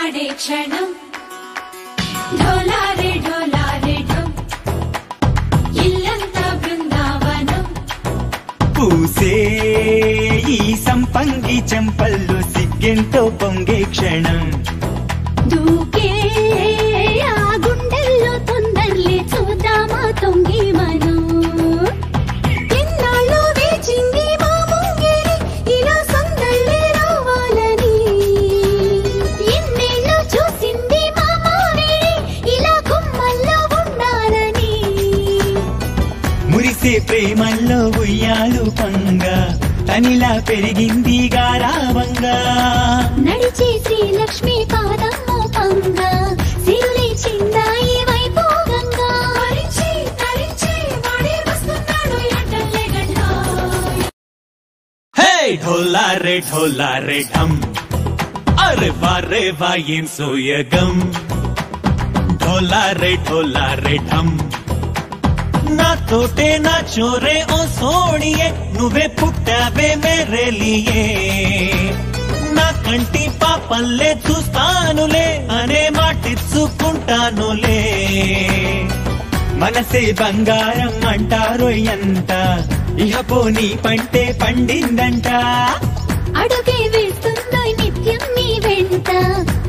ఆడే క్షణం ఢోలారే ఢోలారే ఢం ఇల్లంతా బృందావనం పూసే ఈ సంపంగి చెంపల్లో సిగ్గెంతో పొంగే క్షణం దూకే ఆ గుండెల్లో తొందరలే చూద్దామా తొంగి మనం ఎన్నాళ్ళు వేచింది మా ముంగిరి ఇలా సందళ్ళే రావాలని ఎన్నేళ్ళు చూసింది మా మావేడి ఇలా గుమ్మల్లో ఉండాలని మురిసే ప్రేమల్లో ఉయ్యాలు పంగ తనిలా పెరిగింది గారావంగా నడిచే శ్రీలక్ష్మి పాదము పంగ సిరులే చిందాయి వైభోగంగా తరించి తరించి వాడే వస్తున్నాడు ఎండలే గంటో హే ఢోలా రే ఢోలా రే ఢమ్ అరే వారే వాయిన్ సోయగం ఢోలా రే ఢోలా రే ఢమ్ నా తోటే నా చోరే ఓ సోడియే నువ్వే పుట్టావే మేరే లియే నా కంటి పాపల్లే చూస్తానులే అనే మాటిచ్చుకుంటానులే మనసే బంగారం అంటారు ఎంత ఇహ పోనీ పంటే పండిందంట అడుగే వేస్తుందో నిత్యం నీ వెంట